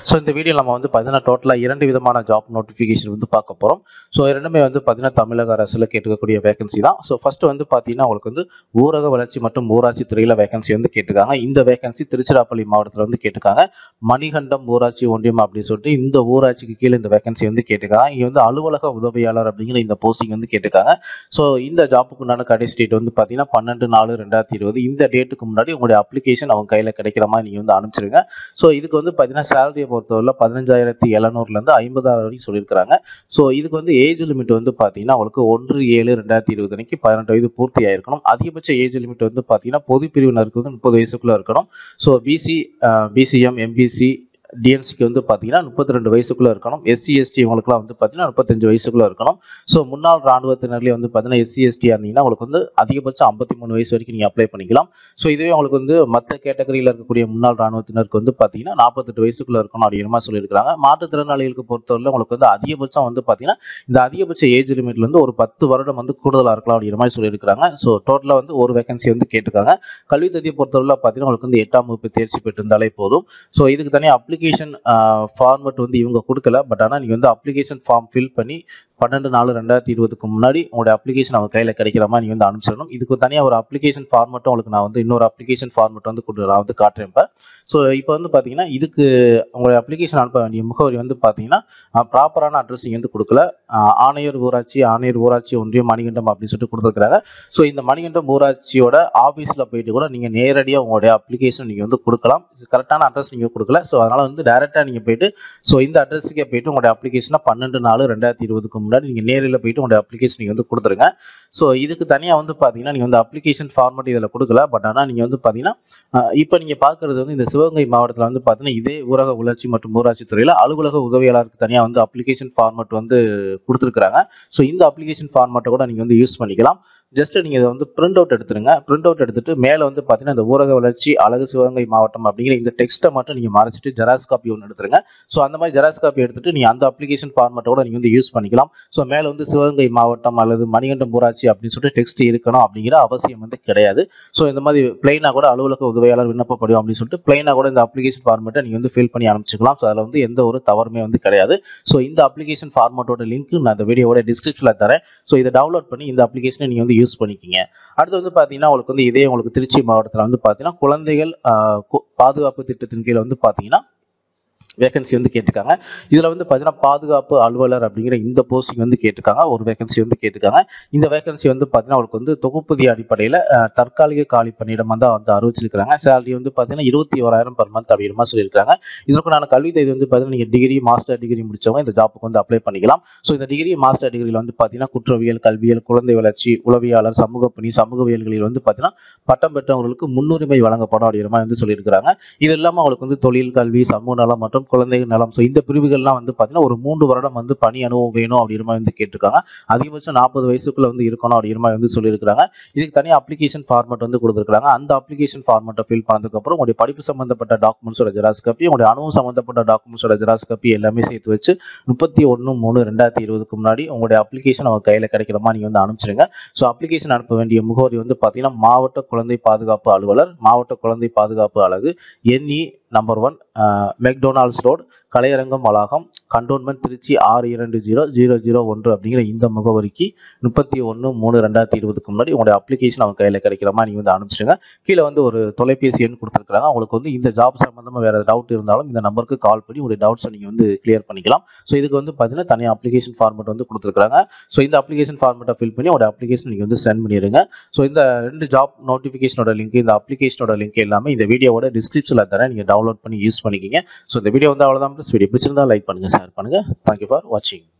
so இந்த video நம்ம வந்து பார்த்தீங்கன்னா டோட்டலாக இரண்டு விதமான ஜாப் நோட்டிஃபிகேஷன் வந்து பார்க்க போகிறோம் ஸோ இரண்டுமே வந்து பார்த்தீங்கன்னா தமிழக அரசில் கேட்டுக்கக்கூடிய வேகன்சி தான் ஸோ ஃபர்ஸ்ட் வந்து பார்த்தீங்கன்னா உங்களுக்கு வந்து ஊரக வளர்ச்சி மற்றும் ஊராட்சி துறையில் வேகன்சி வந்து கேட்டிருக்காங்க இந்த வேகன்சி திருச்சிராப்பள்ளி மாவட்டத்தில் வந்து கேட்டிருக்காங்க மணிகண்டம் ஊராட்சி ஒன்றியம் அப்படின்னு சொல்லிட்டு இந்த ஊராட்சிக்கு கீழே இந்த வேகன்சி வந்து கேட்டிருக்காங்க இங்கே வந்து அலுவலக உதவியாளர் அப்படிங்கிற இந்த போஸ்டிங் வந்து கேட்டிருக்காங்க ஸோ இந்த ஜாப்புக்கு உண்டான கடைசி டேட் வந்து பார்த்தீங்கன்னா பன்னெண்டு நாலு ரெண்டாயிரத்தி இருபது இந்த டேட்டுக்கு முன்னாடி உங்களுடைய அப்ளிகேஷன் அவங்க கையில் கிடைக்கிற மாதிரி நீங்கள் வந்து அனுப்பிச்சிருங்க ஸோ இதுக்கு வந்து பார்த்தீங்கன்னா சேலரியை பொறுத்தவரை பதினஞ்சாயிரத்தி எழுநூறுலேருந்து ஐம்பதாயிரம் வரைக்கும் சொல்லியிருக்கிறாங்க ஸோ இதுக்கு வந்து ஏஜ் லிமிட் வந்து பார்த்தீங்கன்னா உங்களுக்கு ஒன்று ஏழு ரெண்டாயிரத்தி இருபது அன்னைக்கு பதினெட்டு வயது பூர்த்தி ஆயிருக்கணும் அதிகபட்ச ஏஜ் லிமிட் வந்து பார்த்தீங்கன்னா பொது பிரிவினருக்கு வந்து முப்பது வயசுக்குள்ள இருக்கணும் ஸோ பிசி பிசிஎம் எம்பிசி டிஎன்சிக்கு வந்து பார்த்தீங்கன்னா முப்பத்தி ரெண்டு வயசுக்குள்ள இருக்கணும் எஸ்சி எஸ்டி இவங்களுக்குலாம் வந்து பார்த்தீங்கன்னா முப்பத்தஞ்சு வயசுக்குள்ள இருக்கணும் ஸோ முன்னாள் ராணுவத்தினர்லேயே வந்து பார்த்தீங்கன்னா எஸ்சி எஸ்டி இருந்தீங்கன்னா உங்களுக்கு வந்து அதிகபட்சம் ஐம்பத்தி மூணு வயசு வரைக்கும் நீங்கள் அப்ளை பண்ணிக்கலாம் ஸோ இதுவே உங்களுக்கு வந்து மற்ற கேட்டகரியில் இருக்கக்கூடிய முன்னாள் ராணுவத்தினருக்கு வந்து பார்த்தீங்கன்னா நாற்பத்தெட்டு வயசுக்குள்ள இருக்கணும் அப்படிங்கிற மாதிரி சொல்லியிருக்காங்க மாற்றுத்திறனாளிகளுக்கு பொறுத்தவரை உங்களுக்கு வந்து அதிகபட்சம் வந்து பார்த்தீங்கன்னா இந்த அதிகபட்ச ஏஜ் லிமிட்லேருந்து ஒரு பத்து வருடம் வந்து கூடுதலாக இருக்கலாம் அப்படிங்கிற மாதிரி சொல்லியிருக்காங்க ஸோ டோட்டலாக வந்து ஒரு வேகன்சி வந்து கேட்டிருக்காங்க கல்வி தகுதியை பொறுத்தவரை பார்த்தீங்கன்னா உங்களுக்கு வந்து எட்டாம் வகுப்பு தேர்ச்சி பெற்றிருந்தாலே போதும் ஸோ இதுக்கு தனியாக அப்ளிகேஷன் ஃபார்மட் வந்து இவங்க கொடுக்கல பட் ஆனால் நீங்கள் வந்து அப்ளிகேஷன் ஃபார்ம் ஃபில் பண்ணி பன்னெண்டு நாலு ரெண்டாயிரத்தி இருபதுக்கு முன்னாடி உங்களுடைய அப்ளிகேஷன் அவங்க கையில் கிடைக்கிற மாதிரி நீங்கள் வந்து அனுப்பிச்சிடணும் இதுக்கு தனியாக ஒரு அப்ளிகேஷன் ஃபார்மட்டும் உங்களுக்கு நான் வந்து இன்னொரு அப்ளிகேஷன் ஃபார்மட் வந்து கொண்டு நான் வந்து காட்டுறேன் இப்போ ஸோ இப்போ வந்து பார்த்தீங்கன்னா இதுக்கு உங்களுடைய அப்ளிகேஷன் அனுப்ப வேண்டிய முகவரி வந்து பார்த்தீங்கன்னா ப்ராப்பரான அட்ரஸ் இங்கே வந்து கொடுக்கல ஆணையர் ஊராட்சி ஆணையர் ஊராட்சி ஒன்றியம் மணிகண்டம் அப்படின்னு சொல்லிட்டு கொடுத்துருக்காங்க ஸோ இந்த மணிகண்டம் ஊராட்சியோட ஆஃபீஸில் போயிட்டு கூட நீங்கள் நேரடியாக உங்களுடைய அப்ளிகேஷன் நீங்கள் வந்து கொடுக்கலாம் கரெக்டான அட்ரஸ் நீங்கள் கொடுக்கல ஸோ அதனால் வந்து டேரெக்டாக நீங்கள் போயிட்டு ஸோ இந்த அட்ரஸுக்கே போயிட்டு உங்களுடைய அப்ளிகேஷனை பன்னெண்டு நாலு ரெண்டாயிரத்தி இருபதுக்கு முன்னாடி நீங்கள் நேரில் போயிட்டு உங்களுடைய அப்ளிகேஷன் நீங்கள் வந்து கொடுத்துருங்க ஸோ இதுக்கு தனியாக வந்து பார்த்தீங்கன்னா நீங்கள் வந்து அப்ளிகேஷன் ஃபார்மட் இதில் கொடுக்கல பட் ஆனால் நீங்கள் வந்து பார்த்தீங்கன்னா இப்போ நீங்கள் பார்க்குறது வந்து இந்த சிவகங்கை மாவட்டத்தில் வந்து பார்த்தீங்கன்னா இதே ஊரக வளர்ச்சி மற்றும் ஊராட்சி துறையில் அலுவலக உதவியாளருக்கு தனியாக வந்து அப்ளிகேஷன் ஃபார்மட் வந்து கொடுத்துருக்குறாங்க ஸோ இந்த அப்ளிகேஷன் ஃபார்மட்டை கூட நீங்கள் வந்து யூஸ் பண்ணிக்கலாம் ஜஸ்ட் நீங்கள் இதை வந்து பிரிண்ட் அவுட் எடுத்துருங்க பிரிண்ட் அவுட் எடுத்துட்டு மேலே வந்து பார்த்தீங்கன்னா இந்த ஊரக வளர்ச்சி அழகு சிவகங்கை மாவட்டம் அப்படிங்கிற இந்த டெக்ஸ்ட்டை மட்டும் நீங்கள் மறைச்சிட்டு ஜெராக்ஸ் காப்பி ஒன்று எடுத்துருங்க ஸோ அந்த மாதிரி ஜெராக்ஸ் காப்பி எடுத்துட்டு நீங்கள் அந்த அப்ளிகேஷன் ஃபார்மட்டை கூட நீங்கள் வந்து யூஸ் பண்ணிக்கலாம் ஸோ மேலே வந்து சிவகங்கை மாவட்டம் அல்லது மணிகண்டம் ஊராட்சி அப்படின்னு சொல்லிட்டு டெக்ஸ்ட் இருக்கணும் அப்படிங்கிற அவசியம் வந்து கிடையாது ஸோ இந்த மாதிரி பிளைனாக கூட அலுவலக உதவியாளர் விண்ணப்பப்படும் அப்படின்னு சொல்லிட்டு பிளைனாக கூட இந்த அப்ளிகேஷன் ஃபார்மட்டை நீங்கள் வந்து ஃபில் பண்ணி அனுப்பிச்சிக்கலாம் ஸோ அதில் வந்து எந்த ஒரு தவறுமே வந்து கிடையாது ஸோ இந்த அப்ளிகேஷன் ஃபார்மட்டோட லிங்க் நான் இந்த வீடியோவோட டிஸ்கிரிப்ஷனில் தரேன் ஸோ இதை டவுன்லோட் பண்ணி இந்த அப்ளிகேஷனை நீங்கள் வந்து யூஸ் பண்ணிக்கிங்க அடுத்து வந்து பார்த்தீங்கன்னா உங்களுக்கு வந்து இதே உங்களுக்கு திருச்சி மாவட்டத்தில் வந்து பார்த்தீங்கன்னா குழந்தைகள் பாதுகாப்பு திட்டத்தின் கீழே வந்து பார்த்தீங்கன்னா வேகன்சி வந்து கேட்டிருக்காங்க இதில் வந்து பார்த்தீங்கன்னா பாதுகாப்பு அலுவலர் அப்படிங்கிற இந்த போஸ்டிங் வந்து கேட்டிருக்காங்க ஒரு வேகன்சி வந்து கேட்டிருக்காங்க இந்த வேகன்சி வந்து பார்த்தீங்கன்னா அவருக்கு வந்து தொகுப்பதி அடிப்படையில் தற்காலிக காலி பணியிடம் வந்து வந்து அறிவிச்சிருக்காங்க சேலரி வந்து பார்த்தீங்கன்னா இருபத்தி ஓராயிரம் பர் மந்த் அப்படிங்கிற மாதிரி சொல்லியிருக்காங்க இதற்கு நான் கல்வி தகுதி வந்து பார்த்தீங்கன்னா நீங்கள் டிகிரி மாஸ்டர் டிகிரி முடிச்சவங்க இந்த ஜாப்புக்கு வந்து அப்ளை பண்ணிக்கலாம் ஸோ இந்த டிகிரி மாஸ்டர் டிகிரியில் வந்து பார்த்தீங்கன்னா குற்றவியல் கல்வியல் குழந்தை வளர்ச்சி உளவியாளர் சமூக பணி சமூகவியல்களில் வந்து பார்த்தீங்கன்னா பட்டம் பெற்றவங்களுக்கு முன்னுரிமை வழங்கப்படும் அப்படிங்கிற மாதிரி வந்து சொல்லியிருக்காங்க இது இல்லாமல் அவங்களுக்கு வந்து தொழில் கல்வி சமூக நலம் மற்றும் குழந்தைகள் நலம் ஸோ இந்த பிரிவுகள்லாம் வந்து பார்த்தீங்கன்னா ஒரு மூன்று வருடம் வந்து பணி அனுபவம் வேணும் அப்படிங்கிற மாதிரி வந்து கேட்டிருக்காங்க அதிகபட்சம் நாற்பது வயசுக்குள்ள வந்து இருக்கணும் அப்படிங்கிற மாதிரி வந்து சொல்லியிருக்காங்க இதுக்கு தனியாக அப்ளிகேஷன் ஃபார்மட் வந்து கொடுத்துருக்காங்க அந்த அப்ளிகேஷன் ஃபார்மட்டை ஃபில் பண்ணதுக்கப்புறம் உங்களுடைய படிப்பு சம்பந்தப்பட்ட டாக்குமெண்ட்ஸோட ஜெராக்ஸ் காப்பி உங்களுடைய அனுபவம் சம்பந்தப்பட்ட டாக்குமெண்ட்ஸோட ஜெராக்ஸ் காப்பி எல்லாமே சேர்த்து வச்சு முப்பத்தி ஒன்று மூணு ரெண்டாயிரத்தி இருபதுக்கு முன்னாடி உங்களுடைய அப்ளிகேஷன் அவங்க கையில் கிடைக்கிற மாதிரி நீங்கள் வந்து அனுப்பிச்சிருங்க ஸோ அப்ளிகேஷன் அனுப்ப வேண்டிய முகவரி வந்து பார்த்தீங்கன்னா மாவட்ட குழந்தை பாதுகாப்பு அலுவலர் மாவட்ட குழந்தை பாதுகாப்பு அலகு என்இ நம்பர் ஒன் மெக்டொனால்ட்ஸ் ரோட் கலையரங்கம் வளாகம் கண்டோன்மெண்ட் திருச்சி ஆறு இரண்டு ஜீரோ ஜீரோ ஜீரோ ஒன்று அப்படிங்கிற இந்த முகவரிக்கு முப்பத்தி ஒன்று மூணு ரெண்டாயிரத்தி இருபதுக்கு முன்னாடி உங்களுடைய அப்ளிகேஷன் அவங்க கையில் கிடைக்கிற மாதிரி நீங்கள் வந்து அனுப்பிச்சிடுங்க கீழே வந்து ஒரு தொலைபேசி எண் கொடுத்துருக்காங்க உங்களுக்கு வந்து இந்த ஜாப் சம்மந்தமாக வேறு டவுட் இருந்தாலும் இந்த நம்பருக்கு கால் பண்ணி உங்களுடைய டவுட்ஸை நீங்கள் வந்து கிளியர் பண்ணிக்கலாம் ஸோ இதுக்கு வந்து பார்த்தீங்கன்னா தனியாக அப்ளிகேஷன் ஃபார்மெட் வந்து கொடுத்துருக்காங்க ஸோ இந்த அப்ளிகேஷன் ஃபார்மெட்டை ஃபில் பண்ணி உங்களுடைய அப்ளிகேஷன் நீங்கள் வந்து சென்ட் பண்ணிடுங்க ஸோ இந்த ரெண்டு ஜாப் நோட்டிஃபிகேஷனோட லிங்க் இந்த அப்ளிகேஷனோட லிங்க் எல்லாமே இந்த வீடியோவோட டிஸ்கிரிப்ஷனில் தரேன் நீங்கள் டவுன்லோட் பண்ணி யூஸ் பண்ணிக்கிங்க ஸோ இந்த வீடியோ வந்து அவ்வளோதான் வீடியோ பிடிச்சிருந்தா லைக் பண்ணுங்கள் ஷேர் பண்ணுங்கள் தேங்க்யூ ஃபார் வாட்சிங்